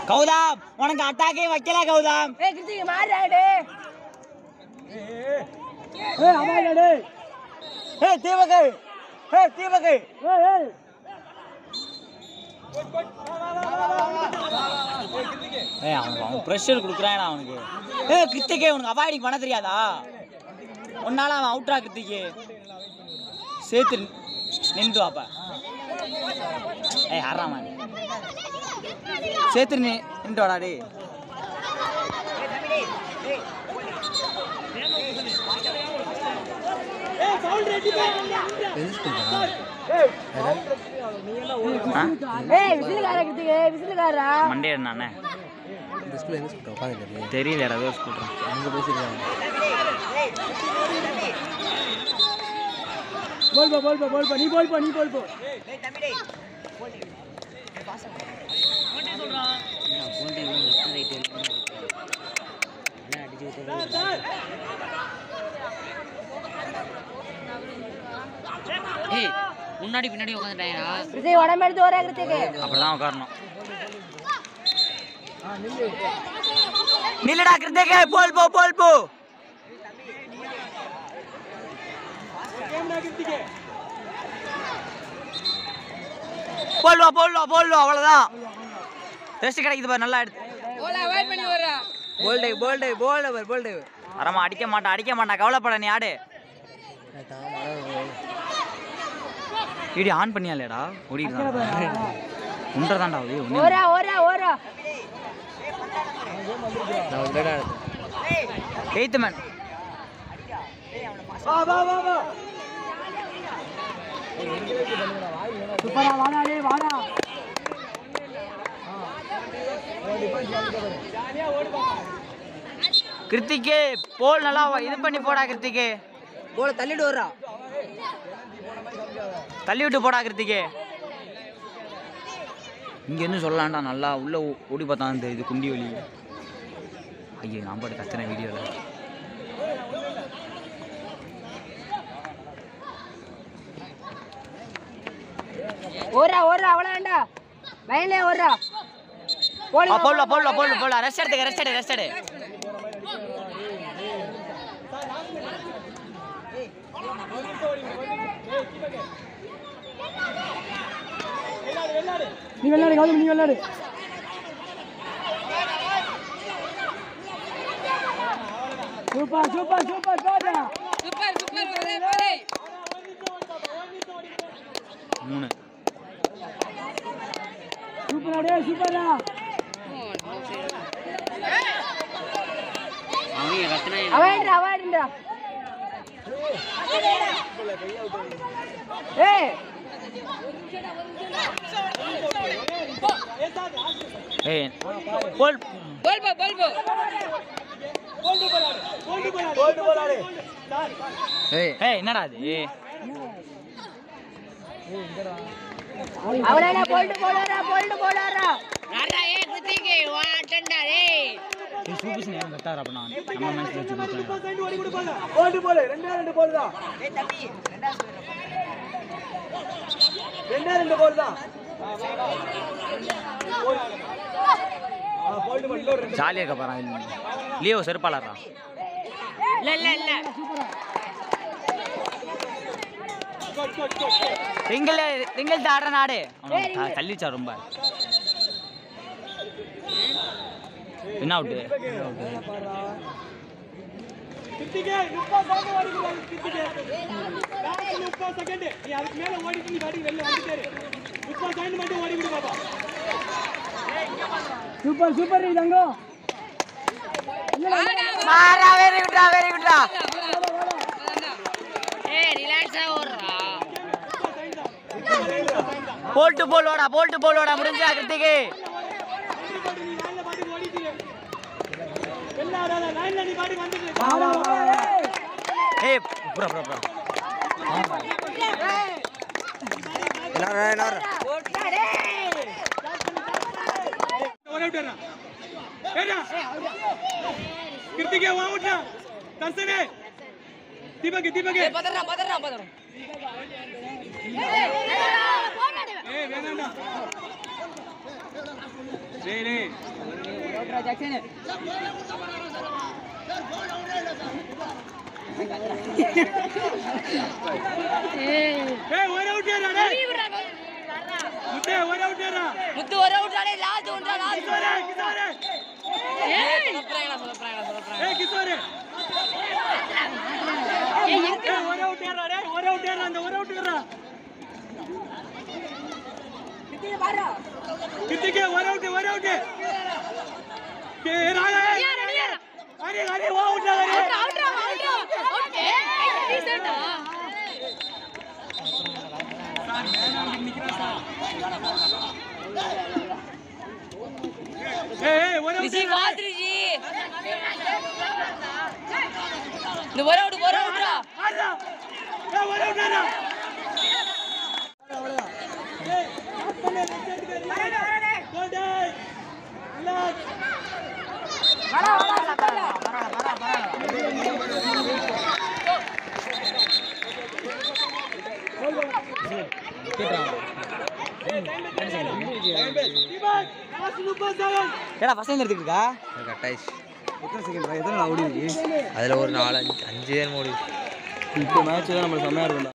கௌதம் உனக்கு அட்டாக்கே வைக்கல கௌதம் ஏய் கிருத்திக் மாறாடே ஏய் அம்மா டேய் ஏ தீபக்கு ஏ தீபக்கு ஏய் ஏய் ஏ அவனுக்கு அவன் ப்ரெஷர் கொடுக்குறான் அவனுக்கு ஏ கிருத்திகே உனக்கு அவாய்டிங் பண்ண தெரியாதா உன்னால அவன் அவுட்ரா கிருத்திகே சேர்த்து நின்று வாப்ப ஏய் ஆறாமா சேர்த்து நி நின்று வாடா டேய் ஆ? ஏய் விசிலுக்கார கிருத்திக் விசிலுக்காரா மண்டே நானே இந்த ஸ்கூல் எந்த ஸ்கூல் உட்காந்து தெரியல ஏதோ ஸ்கூட்டர் அங்கே பேசியிருக்காங்க போல் போ போல் போ போல் போ நீ போல் போ நீ போல் போ ஏய் முன்னாடி பின்னாடி உட்காந்துட்டாயா கிருத்திக் உடம்பு எடுத்து வரா கிருத்திக் அப்படிதான் உட்காரணும் நில்லடா கிருத்திகே போல் போ போல் போ போல்வா போல்வா போல்வா அவ்வளவுதான் ரெஸ்ட் கிடைக்குது பாரு நல்லா எடுத்து போல்டே போல்டே போல்டே போல்டே வரமா அடிக்க மாட்டான் அடிக்க மாட்டான் கவலைப்பட நீ ஆடு இடி ஆன் பண்ணியாலேடா ஓடிடுறான் உண்டதான்டா அது ஒண்ணு ஓரா ஓரா ஓரா நான் ஒரு தடவை எடுத்தேன் எய்த் மேன் வா வா வா வா சூப்பரா வாடா டேய் வாடா கிருத்திகே போல் நல்லா இது பண்ணி போடா கிருத்திகே போல தள்ளிட்டு வர்றா தள்ளி விட்டு போடா கிருத்திகே இங்க என்ன சொல்லலாம்டா நல்லா உள்ள ஓ- ஓடி பார்த்தா இந்த இது குண்டி வலி ஐயோ நான் பாட்டு கத்துறேன் வீடியோவில் ஓரா ஓரா அவ்வளோண்டா வயலே ஓரா போடு போடலாம் போடலாம் போடலாம் போடலாம் ரெஸ்ட் எடுத்துக்க ரெஸ்ட் எடு ரெஸ்ட் எடு நீ விளையாடு கௌதம் நீ விளையாடு சூப்பர் சூப்பர் சூப்பர் பாடா மூணு சூப்பரா டேய் சூப்பரா அவங்க கத்துனா அவாய்டுறா அவாய்டுறா ஏய் ஏய் போல் ஏய் ஏய் என்னடா அது அவளேடா போல்ட்டு போலாரா போல்ட்டு போலாரா இது சூப்பர் நேரம் கட்டார் அப்ப நான் நம்ம மனசுல வச்சு கொடுத்தேன் போல்டு போடு ரெண்டே ரெண்டு போல் தான் ரெண்டே ரெண்டு போல் தான் போல்டு போடு இன்னொரு ரெண்டு ஜாலியாக இருக்க பாரு லியோ செருப்பாளர்றா ரிங்கிள் ரிங்கிள் ஆடுற நாடு அவனுக்கு த- தள்ளிச்சா ரொம்ப என்ன அவுட்டு கிட்டிக்கே முப்பது செகண்ட் ஓடிக்கிறாங்க கிட்டிக்கே லாஸ்ட் முப்பது செகண்ட் நீ அதுக்கு மேல ஓடிட்டு நீ பாட்டுக்கு வெளில வந்துட்டாரு முப்பது செகண்ட் மட்டும் ஓடி விடு பாப்பா சூப்பர் சூப்பர் தங்கம் மாறா வெரி குட்ரா வெரி குட்ரா போல்ட்டு போல்வாடா போல்ட்டு போல்வாடா முடிஞ்சா கிருத்திக்கு நீ லைன்ல பாட்டுக்கு ஓடிட்டு வெளில வராத லைன்ல நீ பாட்டுக்கு வந்துட்டு ஏய் புறா புறா புறா எல்லாரும் எல்லாரும் ஓடிட்டுறா ஏடா கிருத்திகே ஓடிட்டா தர்சனே தீபக் தீபக் பதறா பதறா பதறா ஏய் வேணாம்டா டேய் டேய் ஏய் ஒரு அவுட் ஏறா டேய் முட்டே ஒரு அவுட் ஏறா முத்து ஒரு அவுட் ஆடே லாஸ்ட் ஒன்றா லாஸ்ட் கிஷோரே கிஷோரே சொல்லுறாங்க சொல்லுறாங்க சொல்லுறாங்க ஏய் கிஷோரே ஏய் ஒரு அவுட் ஏறா டேய் ஒரு அவுட் ஏறா அந்த ஒரு அவுட் ஏறா கித்திக்கே ஒரு அவுட் ஒரு அவுட் ஏய் ராயா அரே அரே வா அவுட் அரே ஏய் ஏய் ஒரு அவுட் ரிஷி பாத்ரிஜி இந்த ஒரு அவுட் ஒரு அவுட்ரா ஆடுடா ஏய் ஒரு அவுட் ஏறா ஏய் லாக் பண்ணு ரெட் கோல் டேய் லாக் தீபக் லாஸ்ட் 30 செகண்ட் ஏடா ஃபர்ஸ்ட் டைம் எடுத்துக்கிட்டா கட்டாயிச்சு எத்தனை செகண்ட் எத்தனை ஓடி இருக்கு அதில் ஒரு நாலு அஞ்சு அஞ்சு பேர் ஓடி இப்போ மேட்ச் தான் நம்ம செம்மையா இருக்கும்டா